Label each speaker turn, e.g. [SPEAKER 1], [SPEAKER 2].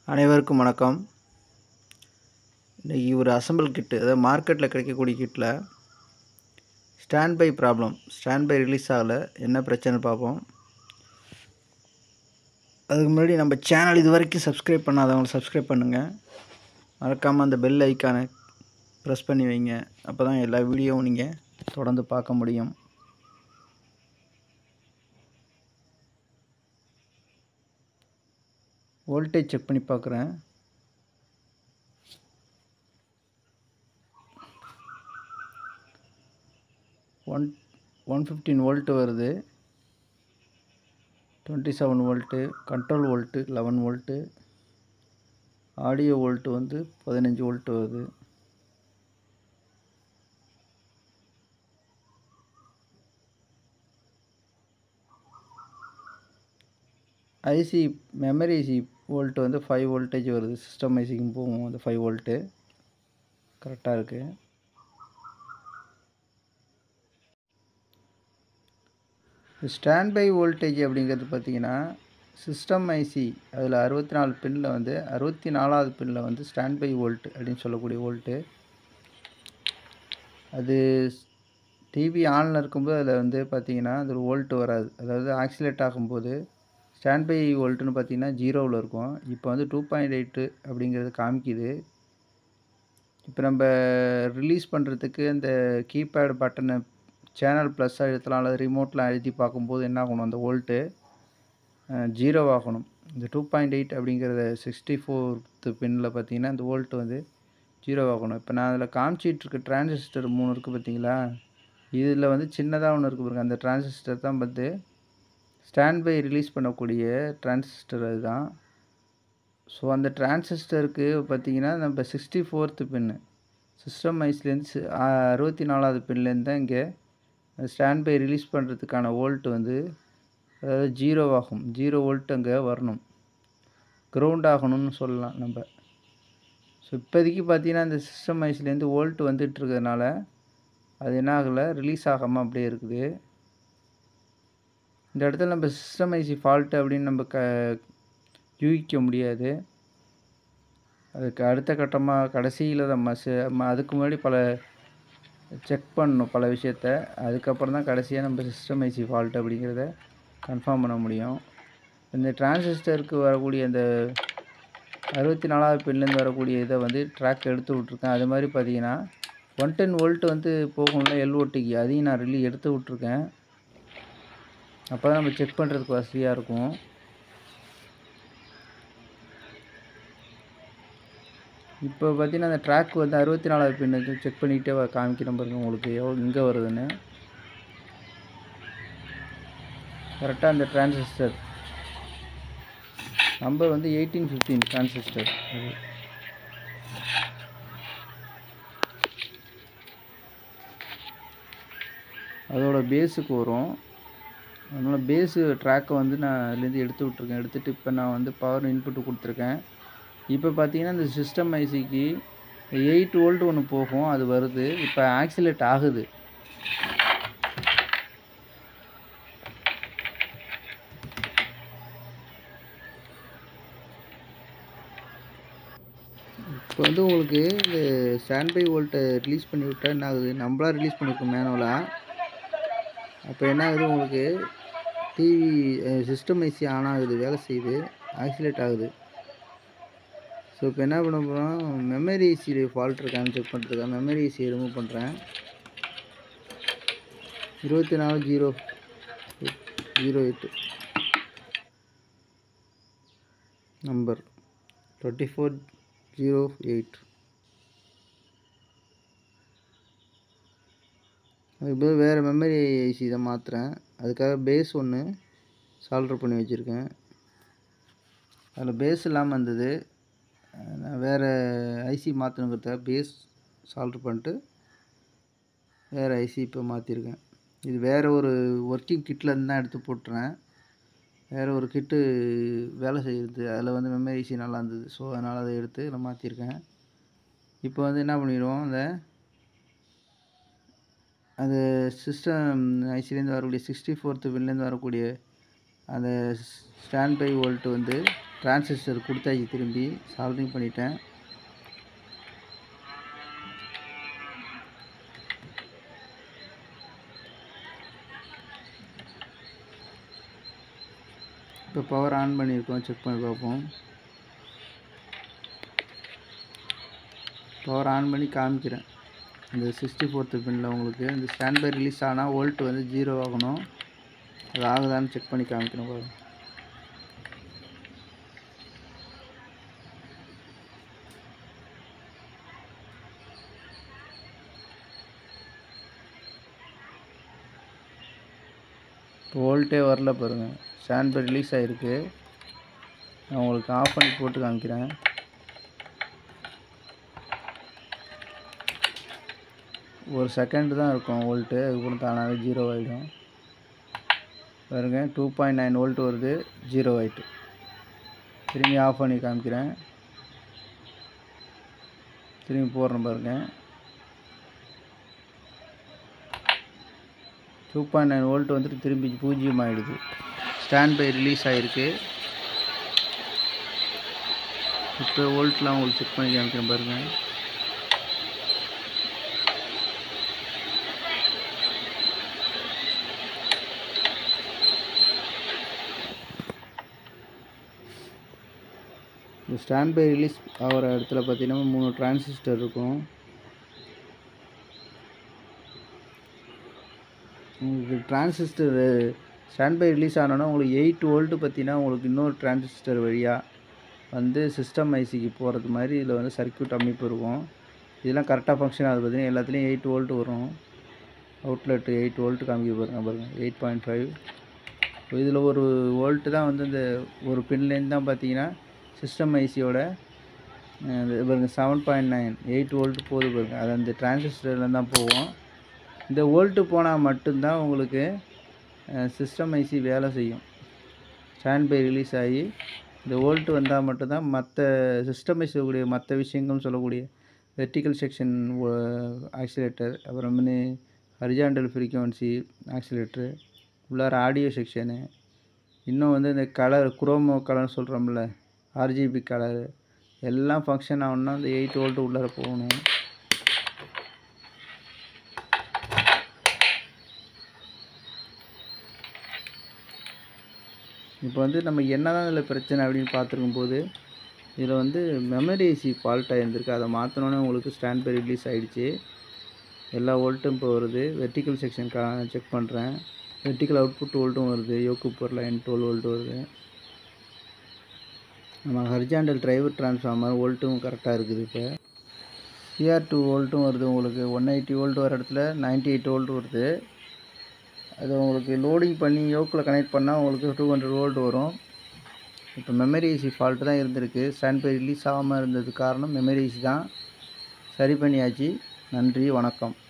[SPEAKER 1] அனைவருக்கும் வணக்கம் இன்றைக்கி ஒரு அசம்பிள் கிட்டு அதாவது மார்க்கெட்டில் கிடைக்கக்கூடிய கிட்டில் stand by problem stand by release ஆகலை என்ன பிரச்சனை பார்ப்போம் அதுக்கு முன்னாடி நம்ம சேனல் இது வரைக்கும் சப்ஸ்கிரைப் பண்ணாதவங்க சப்ஸ்கிரைப் பண்ணுங்கள் மறக்காமல் அந்த பெல் ஐக்கானை ப்ரெஸ் பண்ணி வைங்க அப்போ தான் எல்லா வீடியோவும் நீங்கள் தொடர்ந்து பார்க்க முடியும் வோல்டேஜ் செக் பண்ணி பார்க்குறேன் ஒன் ஒன் ஃபிஃப்டீன் வோல்ட்டு வருது twenty seven volt control volt eleven volt audio volt வந்து பதினஞ்சு வோல்ட்டு வருது ஐசி மெமரி ஐசி வோல்ட் வந்து ஃபைவ் வோல்டேஜ் வருது சிஸ்டம் ஐசிக்கும் போகும் அந்த ஃபைவ் வோல்ட்டு கரெக்டாக இருக்குது ஸ்டாண்ட் பை வோல்டேஜ் அப்படிங்கிறது பார்த்தீங்கன்னா சிஸ்டம் ஐசி அதில் அறுபத்தி நாலு பின்னில் வந்து அறுபத்தி நாலாவது பின்னில் வந்து ஸ்டாண்ட் பை வோல்ட் அப்படின்னு சொல்லக்கூடிய வோல்ட்டு அது டிவி ஆனில் இருக்கும்போது அதில் வந்து பார்த்தீங்கன்னா அது ஒரு வோல்ட்டு வராது அதாவது ஆக்சிலேட் ஆகும்போது ஸ்டாண்ட் பை வோல்ட்டுன்னு பார்த்தீங்கன்னா ஜீரோவில் இருக்கும் இப்போ வந்து டூ பாயிண்ட் எயிட்டு அப்படிங்கிறது காமிக்குது இப்போ நம்ம ரிலீஸ் பண்ணுறதுக்கு இந்த கீபேட் பட்டனை சேனல் ப்ளஸ் அழுத்தலாம் அல்லது ரிமோட்டில் அழுத்தி பார்க்கும்போது என்ன ஆகணும் அந்த வோல்ட்டு ஜீரோ ஆகணும் இந்த டூ பாயிண்ட் எயிட் அப்படிங்கிறத சிக்ஸ்டி ஃபோர்த்து பின்னில் பார்த்தீங்கன்னா இந்த வோல்ட்டு வந்து ஜீரோ ஆகணும் இப்போ நான் அதில் காமிச்சிட்ருக்க டிரான்சிஸ்டர் மூணு இருக்குது பார்த்தீங்களா இதில் வந்து சின்னதாக ஒன்று இருக்குது பாருங்க அந்த டிரான்சிஸ்டர் தான் வந்து ஸ்டாண்ட் பை ரிலீஸ் பண்ணக்கூடிய டிரான்சிஸ்டர் அதுதான் ஸோ அந்த டிரான்சிஸ்டருக்கு பார்த்தீங்கன்னா நம்ம சிக்ஸ்டி ஃபோர்த்து பின்னு சிஸ்டம் ஐஸ்லேருந்து அறுபத்தி நாலாவது பின்லேருந்து தான் இங்கே ஸ்டாண்ட் பை ரிலீஸ் பண்ணுறதுக்கான வோல்ட் வந்து அதாவது ஜீரோ ஆகும் ஜீரோ வோல்ட் அங்கே வரணும் கிரவுண்ட் ஆகணும்னு சொல்லலாம் நம்ம ஸோ இப்போதைக்கு பார்த்தீங்கன்னா இந்த சிஸ்டம் ஐஸ்லேருந்து வோல்ட் வந்துட்டு இருக்கிறதுனால அது என்ன ஆகலை ரிலீஸ் ஆகாமல் அப்படியே இருக்குது இந்த இடத்துல நம்ம சிஸ்டம் ஐசி ஃபால்ட்டு அப்படின்னு நம்ம க யூகிக்க முடியாது அதுக்கு அடுத்த கட்டமாக கடைசியில் நம்ம நம்ம அதுக்கு முன்னாடி பல செக் பண்ணணும் பல விஷயத்த அதுக்கப்புறம் தான் கடைசியாக நம்ம சிஸ்டம் ஐசி ஃபால்ட் அப்படிங்கிறத கன்ஃபார்ம் பண்ண முடியும் இந்த டிரான்சிஸ்டருக்கு வரக்கூடிய அந்த அறுபத்தி நாலாவது பின்லேருந்து வரக்கூடிய இதை வந்து ட்ராக் எடுத்து விட்ருக்கேன் அது மாதிரி பார்த்தீங்கன்னா ஒன் டென் வோல்ட் வந்து போகும்ல எல்ஓடிக்கு அதையும் நான் ரிலி எடுத்து விட்ருக்கேன் அப்போ தான் நம்ம செக் பண்ணுறதுக்கு வசதியாக இருக்கும் இப்போ பார்த்தீங்கன்னா அந்த ட்ராக் வந்து அறுபத்தி நாலாவது பின்னு செக் பண்ணிக்கிட்டே காமிக்கிறேன் பாருங்க உங்களுக்கு எவ்வளோ இங்கே வருதுன்னு கரெக்டாக அந்த டிரான்சிஸ்டர் நம்பர் வந்து எயிட்டீன் ஃபிஃப்டீன் டிரான்சிஸ்டர் அது அதோட பேஸுக்கு வரும் அதனால் பேஸு ட்ராக்கை வந்து நான் அதுலேருந்து எடுத்து விட்ருக்கேன் எடுத்துகிட்டு இப்போ நான் வந்து பவர் இன்புட்டு கொடுத்துருக்கேன் இப்போ பார்த்தீங்கன்னா இந்த சிஸ்டம் ஐசிக்கு எயிட் வோல்ட் ஒன்று போகும் அது வருது இப்போ ஆக்சிலேட் ஆகுது இப்போ வந்து உங்களுக்கு இந்த ஸ்டாண்ட் பை வோல்ட்டை ரிலீஸ் பண்ணி விட்டால் என்ன ஆகுது நம்மளா ரிலீஸ் பண்ணியிருக்கோம் மேனுவலாக அப்போ என்ன ஆகுது உங்களுக்கு டிவி சிஸ்டம் ஐசி ஆன் ஆகுது வேலை செய்யுது ஆக்சிலேட் ஆகுது ஸோ இப்போ என்ன பண்ண போகிறோம் மெமரி ஐசி ஃபால்ட் இருக்கான்னு செக் பண்ணுறதுக்காக மெமரி ஐசியை ரிமூவ் பண்ணுறேன் இருபத்தி நாலு ஜீரோ ஜீரோ எட்டு number twenty four zero eight அதுக்கு பதில் வேறு மெமரி ஐசி தான் மாற்றுறேன் அதுக்காக பேஸ் ஒன்று சால்ட்ரு பண்ணி வச்சுருக்கேன் அதில் பேஸ் இல்லாமல் இருந்தது நான் வேறு ஐசி மாற்றணுங்கிறதுக்காக பேஸ் சால்ட்ரு பண்ணிட்டு வேறு ஐசி இப்போ மாற்றிருக்கேன் இது வேறு ஒரு ஒர்க்கிங் கிட்லேருந்து தான் எடுத்து போட்டுறேன் வேறு ஒரு கிட்டு வேலை செய்யுது அதில் வந்து மெமரி ஐசி நல்லா இருந்தது ஸோ அதனால் அதை எடுத்து நான் மாற்றிருக்கேன் இப்போ வந்து என்ன பண்ணிடுவோம் அந்த அது சிஸ்டம் ஐசிலேருந்து வரக்கூடிய சிக்ஸ்டி ஃபோர்த்து பின்லேருந்து வரக்கூடிய அந்த ஸ்டாண்ட் பை வோல்ட் வந்து டிரான்சிஸ்டர் கொடுத்தாச்சு திரும்பி சால்ட்ரிங் பண்ணிட்டேன் இப்போ பவர் ஆன் பண்ணியிருக்கோம் செக் பண்ணி பார்ப்போம் பவர் ஆன் பண்ணி காமிக்கிறேன் இந்த சிக்ஸ்டி ஃபோர்த்து பின்னில் உங்களுக்கு இந்த ஸ்டாண்ட் பை ரிலீஸ் ஆனால் வோல்ட் வந்து ஜீரோ ஆகணும் அது ஆகுதான்னு செக் பண்ணி காமிக்கணும் பாருங்க இப்போ வோல்ட்டே வரல பாருங்கள் ஸ்டாண்ட் பை ரிலீஸ் ஆகிருக்கு நான் உங்களுக்கு ஆஃப் பண்ணி போட்டு காமிக்கிறேன் ஒரு செகண்ட் தான் இருக்கும் வோல்ட்டு அதுக்கப்புறம் தானாகவே ஜீரோ ஆகிடும் பாருங்க டூ பாயிண்ட் நைன் வோல்ட் வருது ஜீரோ ஆகிட்டு திரும்பி ஆஃப் பண்ணி காமிக்கிறேன் திரும்பி போடுறேன் பாருங்க டூ பாயிண்ட் நைன் வோல்ட் வந்துட்டு திரும்பி பூஜ்ஜியம் ஆகிடுது ஸ்டாண்ட் பை ரிலீஸ் ஆகிருக்கு இப்போ வோல்ட்லாம் உங்களுக்கு செக் பண்ணி காமிக்கிறேன் பாருங்கள் இந்த ஸ்டாண்ட் பை ரிலீஸ் ஆகிற இடத்துல பார்த்தீங்கன்னா மூணு டிரான்சிஸ்டர் இருக்கும் உங்களுக்கு டிரான்சிஸ்டர் ஸ்டாண்ட் பை ரிலீஸ் ஆனோன்னா உங்களுக்கு எயிட் வோல்ட்டு பார்த்தீங்கன்னா உங்களுக்கு இன்னொரு டிரான்சிஸ்டர் வழியாக வந்து சிஸ்டம் ஐசிக்கு போகிறது மாதிரி இதில் வந்து சர்க்யூட் அமைப்பு இருக்கும் இதெல்லாம் கரெக்டாக ஃபங்க்ஷன் ஆகுது பார்த்தீங்கன்னா எல்லாத்துலேயும் எயிட் வோல்ட் வரும் அவுட்லெட் எயிட் வோல்ட் காமிக்க பாருங்க பாருங்க எயிட் பாயிண்ட் ஃபைவ் இதில் ஒரு வோல்ட்டு தான் வந்து இந்த ஒரு பின்லேருந்து தான் பார்த்தீங்கன்னா சிஸ்டம் ஐசியோட பாருங்க seven point nine eight volt போகுது பாருங்க அது அந்த டிரான்சிஸ்டரில் தான் போகும் இந்த வோல்ட்டு போனால் மட்டும்தான் உங்களுக்கு சிஸ்டம் ஐசி வேலை செய்யும் ஸ்டாண்ட் பை ரிலீஸ் ஆகி இந்த வோல்ட் வந்தால் மட்டும்தான் மற்ற சிஸ்டம் ஐசி சொல்லக்கூடிய மற்ற விஷயங்கள் சொல்லக்கூடிய வெர்டிக்கல் செக்ஷன் ஆக்சிலேட்டர் அப்புறம் வந்து ஹரிஜாண்டல் ஃப்ரீக்வன்சி ஆக்சிலேட்டரு உள்ளார ஆடியோ செக்ஷனு இன்னும் வந்து இந்த கலர் குரோமோ கலர் சொல்கிறோம்ல ஆர்ஜிபி கலர் எல்லாம் ஃபங்க்ஷன் ஆகணும்னா இந்த எயிட் வோல்ட்டு உள்ளார போகணும் இப்போ வந்து நம்ம என்ன தான் இதில் பிரச்சனை அப்படின்னு பார்த்துருக்கும் போது இதில் வந்து மெமரி ஐசி ஃபால்ட் ஆகியிருந்திருக்கு அதை மாற்றினோன்னே உங்களுக்கு ஸ்டாண்ட் பை ரிலீஸ் ஆகிடுச்சு எல்லா வோல்ட்டும் இப்போ வருது வெர்டிக்கல் செக்ஷன் கா செக் பண்ணுறேன் வெர்டிக்கல் அவுட்புட் வோல்ட்டும் வருது யோக்கு பர் லைன் டுவெல் வோல்ட் வருது நம்ம ஹரிஜாண்டல் டிரைவர் டிரான்ஸ்ஃபார்மர் வோல்ட்டும் கரெக்டாக இருக்குது இப்போ சிஆர் டூ வோல்ட்டும் வருது உங்களுக்கு ஒன் எயிட்டி வோல்ட் வர இடத்துல நைன்ட்டி எயிட் வோல்ட் வருது அது உங்களுக்கு லோடிங் பண்ணி யோக்கில் கனெக்ட் பண்ணால் உங்களுக்கு டூ ஹண்ட்ரட் வோல்ட் வரும் இப்போ மெமரி ஐசி ஃபால்ட்டு தான் இருந்திருக்கு ஸ்டாண்ட் பை ரிலீஸ் ஆகாமல் இருந்தது காரணம் மெமரி ஐசி தான் சரி பண்ணியாச்சு நன்றி வணக்கம்